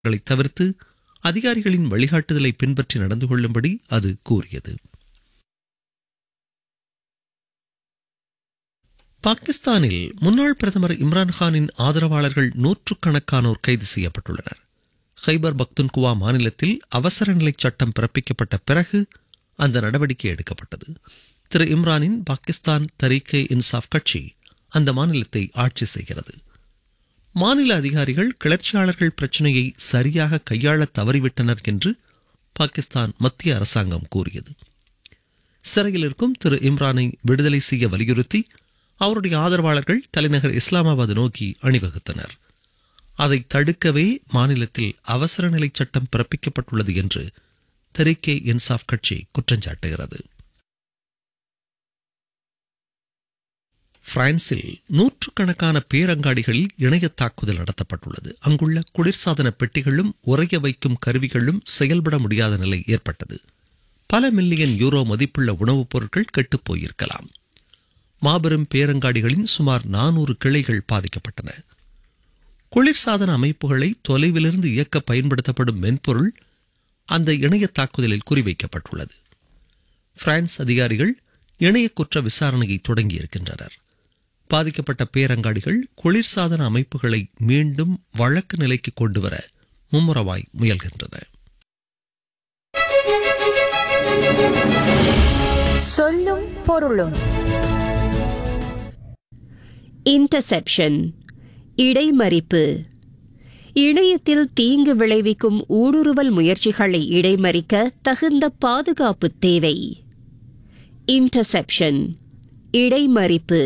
களை தவிர்த்து அதிகாரிகளின் வழிகாட்டுதலை பின்பற்றி நடந்து கொள்ளும்படி அது கூறியது பாகிஸ்தானில் முன்னாள் பிரதமர் இம்ரான்கானின் ஆதரவாளர்கள் நூற்றுக்கணக்கானோர் கைது செய்யப்பட்டுள்ளனர் ஹைபர் பக்துன்குவா மாநிலத்தில் அவசர நிலை சட்டம் பிறப்பிக்கப்பட்ட பிறகு அந்த நடவடிக்கை எடுக்கப்பட்டது திரு இம்ரானின் பாகிஸ்தான் தரீக்கே இன்சாஃப் கட்சி அந்த மாநிலத்தை ஆட்சி செய்கிறது மாநில அதிகாரிகள் கிளர்ச்சியாளர்கள் பிரச்சினையை சரியாக கையாள தவறிவிட்டனர் என்று பாகிஸ்தான் மத்திய அரசாங்கம் கூறியது சிறையில் இருக்கும் திரு இம்ரானை விடுதலை செய்ய வலியுறுத்தி அவருடைய ஆதரவாளர்கள் தலைநகர் இஸ்லாமாபாத் நோக்கி அணிவகுத்தனர் அதை தடுக்கவே மாநிலத்தில் அவசர நிலை சட்டம் பிறப்பிக்கப்பட்டுள்ளது என்று தெரிக்கே இன்சாஃப் கட்சி குற்றஞ்சாட்டுகிறது பிரான்சில் நூற்றுக்கணக்கான பேரங்காடிகளில் இணைய தாக்குதல் நடத்தப்பட்டுள்ளது அங்குள்ள குளிர்சாதன பெட்டிகளும் உறைய வைக்கும் கருவிகளும் செயல்பட முடியாத நிலை ஏற்பட்டது பல மில்லியன் யூரோ மதிப்புள்ள உணவுப் பொருட்கள் கெட்டுப் போயிருக்கலாம் மாபெரும் பேரங்காடிகளின் சுமார் நானூறு கிளைகள் பாதிக்கப்பட்டன குளிர்சாதன அமைப்புகளை தொலைவிலிருந்து இயக்க பயன்படுத்தப்படும் மென்பொருள் அந்த இணைய தாக்குதலில் குறிவைக்கப்பட்டுள்ளது பிரான்ஸ் அதிகாரிகள் இணைய குற்ற விசாரணையை தொடங்கியிருக்கின்றனர் பாதிக்கப்பட்ட பேரங்காடிகள் குளிர்சாதன அமைப்புகளை மீண்டும் வழக்கு நிலைக்கு கொண்டுவர மும்முரவாய் முயல்கின்றன சொல்லும் பொருளும் இன்டர்செப்ஷன் இடைமறிப்பு இணையத்தில் தீங்கு விளைவிக்கும் ஊடுருவல் முயற்சிகளை இடைமறிக்க தகுந்த பாதுகாப்பு தேவை இன்டர்செப்ஷன் இடைமறிப்பு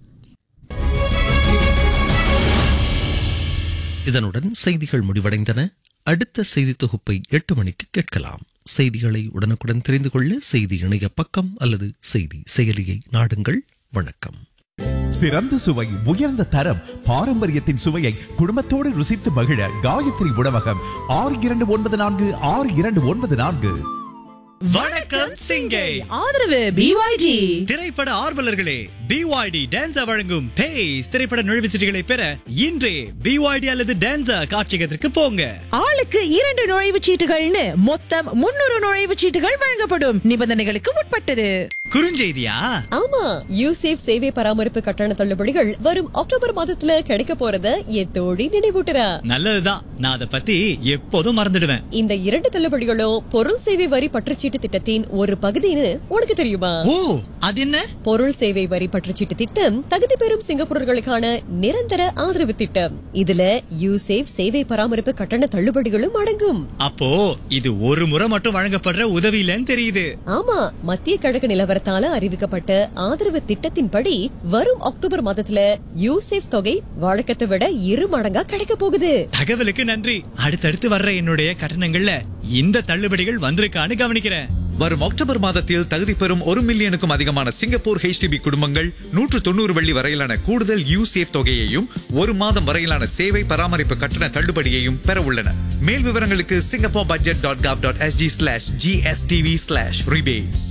இதனுடன் செய்திகள் முடிவடைந்தன அடுத்த செய்தி தொகுப்பை எட்டு மணிக்கு கேட்கலாம் செய்திகளை உடனுக்குடன் தெரிந்து கொள்ள செய்தி இணைய பக்கம் அல்லது செய்தி செயலியை நாடுங்கள் வணக்கம் சிறந்த சுவை உயர்ந்த தரம் பாரம்பரியத்தின் சுவையை குடும்பத்தோடு ருசித்து மகிழ காயத்ரி உணவகம் ஆறு இரண்டு ஒன்பது நான்கு ஆறு இரண்டு ஒன்பது நான்கு வணக்கம் சிங்கை ஆதரவு பிஒய்டி திரைப்பட ஆர்வலர்களே பிவாய்டி டான்ஸா வழங்கும் பேஸ் திரைப்பட நுழைவுச்சீட்டுகளை பெற இன்றே பிவாய்டி அல்லது டான்ஸா காட்சியகத்திற்கு போங்க ஆளுக்கு இரண்டு நுழைவுச் சீட்டுகள்னு மொத்தம் முன்னூறு நுழைவுச் சீட்டுகள் வழங்கப்படும் நிபந்தனைகளுக்கு உட்பட்டது குறுஞ்செய்தியா ஆமா யூசேஃப் சேவை பராமரிப்பு கட்டண தள்ளுபடிகள் வரும் அக்டோபர் மாதத்துல கிடைக்க போறத என் தோழி நினைவூட்டுறா நல்லதுதான் நான் அதை பத்தி எப்போதும் மறந்துடுவேன் இந்த இரண்டு தள்ளுபடிகளும் பொருள் சேவை வரி பற்றுச்சீட்டு திட்டத்தின் ஒரு பகுதின்னு உனக்கு தெரியுமா ஓ அது என்ன பொருள் சேவை வரி பற்றுச்சீட்டு திட்டம் தகுதி பெறும் சிங்கப்பூரர்களுக்கான நிரந்தர ஆதரவு திட்டம் இதுல யூசேஃப் சேவை பராமரிப்பு கட்டண தள்ளுபடிகளும் அடங்கும் அப்போ இது ஒரு முறை மட்டும் வழங்கப்படுற உதவி இல்லைன்னு தெரியுது ஆமா மத்திய கிழக்கு நிலவரத்தால அறிவிக்கப்பட்ட ஆதரவு திட்டத்தின்படி வரும் அக்டோபர் மாதத்துல யூசேஃப் தொகை வழக்கத்தை விட இரு மடங்கா கிடைக்க போகுது தகவலுக்கு நன்றி அடுத்தடுத்து வர்ற என்னுடைய கட்டணங்கள்ல இந்த தள்ளுபடிகள் வந்திருக்கான்னு கவனிக்கிறேன் வரும் அக்டோபர் மாதத்தில் தகுதி பெறும் ஒரு மில்லியனுக்கும் அதிகமான சிங்கப்பூர் ஹெச்டிபி குடும்பங்கள் நூற்று தொண்ணூறு வெள்ளி வரையிலான கூடுதல் யூசேஃப் தொகையையும் ஒரு மாதம் வரையிலான சேவை பராமரிப்பு கட்டண தள்ளுபடியையும் பெற உள்ளன மேல் விவரங்களுக்கு Singapore budget dot gov dot SG slash GSTV slash rebates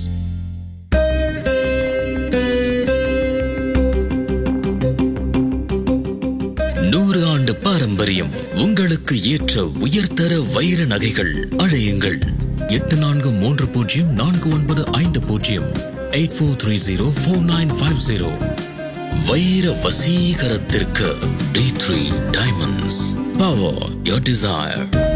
நூறு ஆண்டு பாரம்பரியம் உங்களுக்கு ஏற்ற உயர்தர வைர நகைகள் அழையுங்கள் எட்டு நான்கு மூன்று பூஜ்ஜியம் நான்கு ஒன்பது ஐந்து பூஜ்ஜியம் eight four three zero four nine five zero வைர வசீகரத்திற்கு T three diamonds power your desire